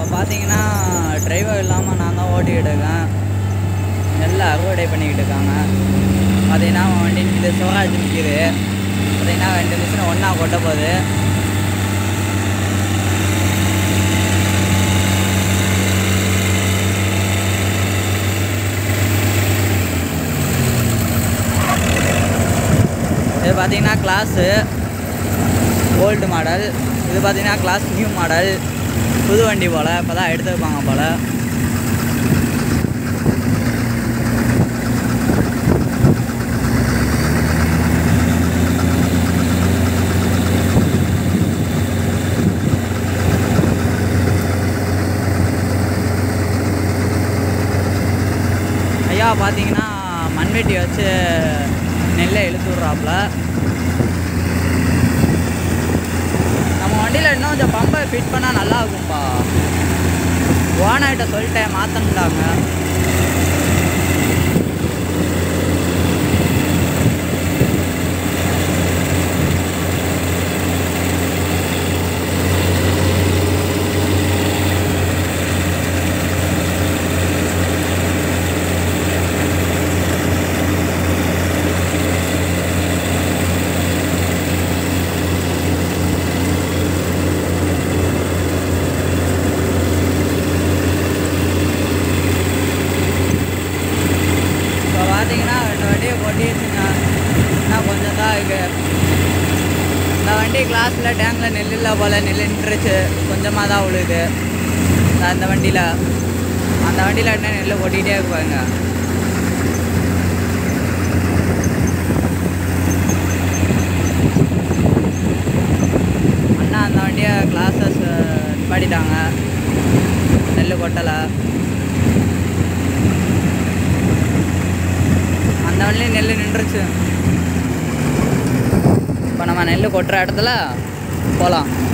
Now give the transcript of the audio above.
பார்த்தீங்கன்னா டிரைவர் இல்லாமல் நான் தான் ஓட்டிக்கிட்டு இருக்கேன் எல்லாம் அறுவடை பண்ணிக்கிட்டு இருக்காங்க பார்த்தீங்கன்னா வண்டி இது சிவராஜ் நிற்கிது பார்த்தீங்கன்னா ரெண்டு மிஷின் ஒன்றா கொட்ட போகுது இது பார்த்தீங்கன்னா கிளாஸு ஓல்டு மாடல் இது பார்த்தீங்கன்னா கிளாஸ் நியூ மாடல் புது வண்டி போல் இப்போ தான் எடுத்துருப்பாங்க போல் ஐயா பார்த்தீங்கன்னா மண்வெட்டி வச்சு நெல்லை இழுத்து விட்றாப்புல நம்ம வண்டியில் இன்னும் கொஞ்சம் பம்பை ஃபிட் பண்ணால் நல்லா இருக்கும்ப்பா ஓனாகிட்ட சொல்லிட்டேன் மாற்றணுண்டாங்க இப்போ பார்த்தீங்கன்னா ரெண்டு வண்டியை கொட்டிடுச்சுங்க இன்னும் கொஞ்சம் தான் இருக்கு இந்த வண்டி கிளாஸில் டேங்கில் நெல் இல்லை போல் நெல் நின்றுச்சு கொஞ்சமாக தான் விழுது இந்த- அந்த வண்டியில் அந்த வண்டியில் என்ன நெல் கொட்டிகிட்டே இருப்பாங்க அண்ணா அந்த வண்டியை கிளாஸஸ் நிப்பாட்டிட்டாங்க நெல் கொட்டலை அந்த வண்டிலையும் நெல் நின்றுச்சு இப்போ நம்ம நெல் கொட்டுற இடத்துல போகலாம்